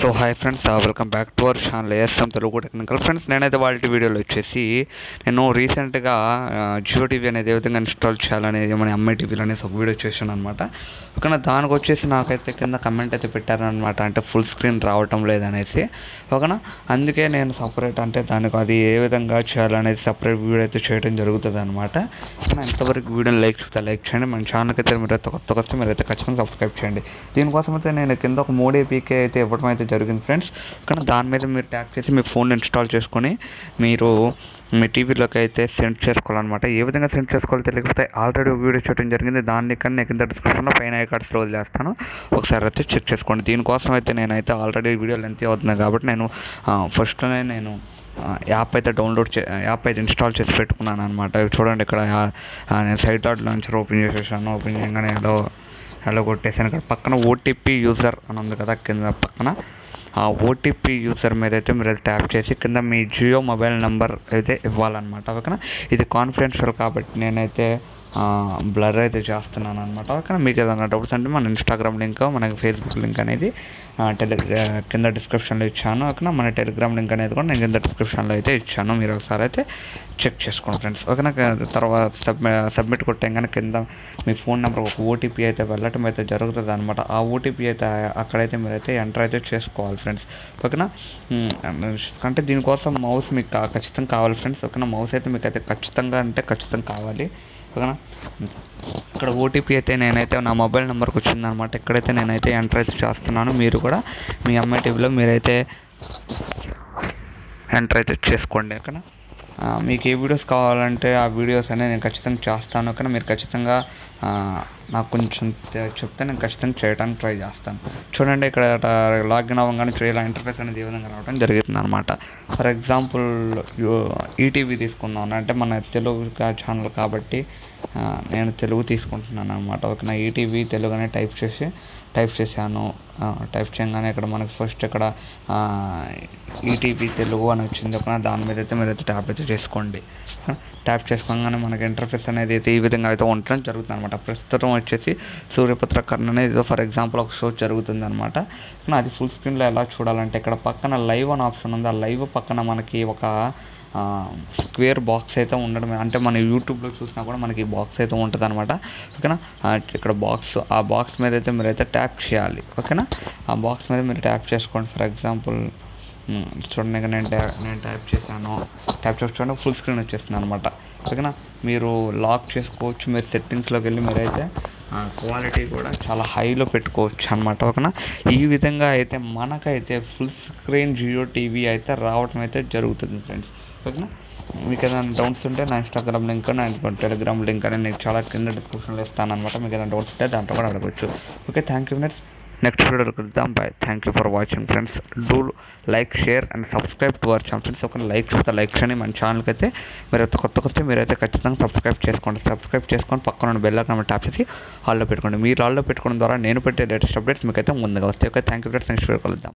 so hi friends welcome back to our channel ASM Telugu technical friends నేనైతే వాళ్ళ వీడియోలో వచ్చేసి నేను రీసెంట్గా జియో టీవీ అనేది ఏ విధంగా ఇన్స్టాల్ చేయాలనేది మన ఎంఐ టీవీలో అనేసి ఒక వీడియో చేశాను అనమాట ఓకేనా దానికి వచ్చేసి నాకైతే కింద కమెంట్ అయితే పెట్టారనమాట అంటే ఫుల్ స్క్రీన్ రావటం లేదనేసి ఓకేనా అందుకే నేను సపరేట్ అంటే దానికి అది ఏ విధంగా చేయాలనేది సపరేట్ వీడియో అయితే చేయడం జరుగుతుంది అనమాట ఇంతవరకు వీడియోని లైక్ చూస్తే లైక్ చేయండి మన ఛానల్కి అయితే మీరు అయితే కొత్త వస్తే మీరు అయితే ఖచ్చితంగా సబ్స్క్రైబ్ చేయండి దీనికోసం అయితే నేను కింద ఒక మూడు ఏపీకే అయితే ఇవ్వడం అయితే జరిగింది ఫ్రెండ్స్ కానీ దాని మీద మీరు ట్యాప్ చేసి మీ ఫోన్ ఇన్స్టాల్ చేసుకొని మీరు మీ టీవీలోకి అయితే సెండ్ చేసుకోవాలన్నమాట ఏ విధంగా సెండ్ చేసుకోవాలో తెలియకపోతే ఆల్రెడీ ఒక వీడియో చేయడం జరిగింది దాన్ని కానీ నేను కింద డిస్క్రిప్షన్లో పైన ఐకార్డ్స్లో వదిలేస్తాను ఒకసారి అయితే చెక్ చేసుకోండి దీనికోసం అయితే నేనైతే ఆల్రెడీ వీడియో లెంత్ అవుతున్నాయి కాబట్టి నేను ఫస్ట్లోనే నేను ఆ, యాప్ అయితే డౌన్లోడ్ చే యాప్ అయితే ఇన్స్టాల్ చేసి పెట్టుకున్నాను అనమాట చూడండి ఇక్కడ ఆ, నేను సైట్ డాట్ లాంచర్ ఓపెన్ చేసేసాను ఓపెన్ చేయగానే ఎలా ఎలా కొట్టేసాను ఇక్కడ పక్కన ఓటీపీ యూజర్ అని ఉంది కదా కింద పక్కన ఆ ఓటీపీ యూజర్ మీద అయితే మీరు ట్యాప్ చేసి కింద మీ జియో మొబైల్ నెంబర్ అయితే ఇవ్వాలన్నమాట ఓకేనా ఇది కాన్ఫిడెన్షియల్ కాబట్టి నేనైతే బ్లర్ అయితే చేస్తున్నాను అనమాట ఓకేనా మీకు ఏదైనా డౌట్స్ అంటే మన ఇన్స్టాగ్రామ్ లింక్ మనకి ఫేస్బుక్ లింక్ అనేది టెలి కింద డిస్క్రిప్షన్లో ఇచ్చాను ఓకేనా మన టెలిగ్రామ్ లింక్ అనేది కూడా నేను కింద డిస్క్రిప్షన్లో అయితే ఇచ్చాను మీరు ఒకసారి అయితే చెక్ చేసుకోండి ఫ్రెండ్స్ ఓకేనా తర్వాత సబ్మి సబ్మిట్ కొట్టాగానే కింద మీ ఫోన్ నెంబర్ ఒక ఓటీపీ అయితే వెళ్ళటం అయితే జరుగుతుంది అనమాట ఆ ఓటీపీ అయితే అక్కడైతే మీరైతే ఎంటర్ అయితే చేసుకోవాలి ఫ్రెండ్స్ ఓకేనా ఉమ్, అంటే దీనికోసం మౌస్ మీకు కా- ఖచ్చితంగా కావాలి ఫ్రెండ్స్ ఓకేనా మౌస్ అయితే మీకు అయితే ఖచ్చితంగా అంటే ఖచ్చితంగా కావాలి ఓకేనా ఇక్కడ ఓటీపీ అయితే నేనైతే నా మొబైల్ నెంబర్కి వచ్చిందనమాట ఇక్కడైతే నేనైతే ఎంటర్ అయితే చేస్తున్నాను మీరు కూడా మీ అమ్మాయి టీవీలో మీరైతే ఎంటర్ అయితే చేసుకోండి ఓకేనా ఆ, మీకు ఏ వీడియోస్ కావాలంటే ఆ వీడియోస్ అనేది నేను ఖచ్చితంగా చేస్తాను ఓకేనా మీరు ఖచ్చితంగా ఆ, నాకు కొంచెం తె- చెప్తే నేను ఖచ్చితంగా చేయడానికి ట్రై చేస్తాను చూడండి ఇక్కడ లాగిన్ అవ్వగానే ఇలా ఇంటర్ఫేస్ అనేది ఏ విధంగా రావడం జరుగుతుంది అనమాట ఫర్ ఎగ్జాంపుల్ ఈటీవీ తీసుకుందాం అంటే మన తెలుగు ఛానల్ కాబట్టి ఆ, నేను తెలుగు తీసుకుంటున్నాను అనమాట ఓకేనా ఈటీవీ తెలుగు అనే టైప్ చేసి టైప్ చేశాను ఆ, టైప్ చేయగానే ఇక్కడ మనకి ఫస్ట్ ఇక్కడ ఈటీవీ తెలుగు అని వచ్చింది ఒక దాని మీద అయితే మీరు అయితే ట్యాప్ అయితే చేసుకోండి ఆ, ట్యాప్ చేసుకోగానే మనకి ఇంటర్ఫేస్ అనేది అయితే ఈ విధంగా అయితే ఉండడం జరుగుతుంది అనమాట ప్రస్తుతం వచ్చేసి సూర్యపుత్ర కర్ణ అనేది ఫర్ ఎగ్జాంపుల్ ఒక షో జరుగుతుంది అనమాట అది ఫుల్ స్క్రీన్లో ఎలా చూడాలంటే ఇక్కడ పక్కన లైవ్ అని ఆప్షన్ ఉంది ఆ లైవ్ పక్కన మనకి ఒక స్క్వేర్ బాక్స్ అయితే ఉండడం అంటే మన యూట్యూబ్లో చూసినా కూడా మనకి ఈ బాక్స్ అయితే ఉంటుంది అనమాట ఓకేనా ఆ, ఇక్కడ బాక్స్ ఆ బాక్స్ మీద అయితే మీరైతే ట్యాప్ చేయాలి ఓకేనా ఆ బాక్స్ మీద మీరు ట్యాప్ చేసుకోండి ఫర్ ఎగ్జాంపుల్ మ్, చూడండి ఇక నేను ట్యా నేను ట్యాప్ చేశాను ట్యాప్ చేసి చూడండి ఫుల్ స్క్రీన్ వచ్చేస్తుంది అనమాట ఓకేనా మీరు లాక్ చేసుకోవచ్చు మీరు సెట్టింగ్స్లోకి వెళ్ళి మీరైతే క్వాలిటీ కూడా చాలా హైలో పెట్టుకోవచ్చు అనమాట ఓకేనా ఈ విధంగా అయితే మనకైతే ఫుల్ స్క్రీన్ జియో టీవీ అయితే రావడం అయితే జరుగుతుంది ఫ్రెండ్స్ ఓకేనా మీకు ఏదైనా డౌట్స్ ఉంటే నా ఇన్స్టాగ్రామ్ లింక్ నా టెలిగ్రామ్ లింక్ అనేది నేను చాలా కింద డిస్క్రిప్షన్లో ఇస్తాను అనమాట మీకు ఏదైనా డౌట్స్ ఉంటే దాంట్లో కూడా అడగచ్చు okay thank you friends next వీడియోలో కలుద్దాం bye thank you for watching friends do like share and subscribe to our channel friends ఒక లైక్ చూస్తే లైక్ చేయండి మన ఛానల్కి అయితే మీరైతే కొత్త కొత్త మీరైతే ఖచ్చితంగా సబ్స్క్రైబ్ చేసుకోండి సబ్స్క్రైబ్ చేసుకొని పక్కన ఉన్న బెల్ ఐకాన్ ట్యాప్ చేసి హాల్లో పెట్టుకోండి మీరు హాల్లో పెట్టుకోవడం ద్వారా నేను పెట్టే లేటెస్ట్ అప్డేట్స్ మీకు అయితే ముందుగా వస్తాయి okay thank you friends next video కలుద్దాం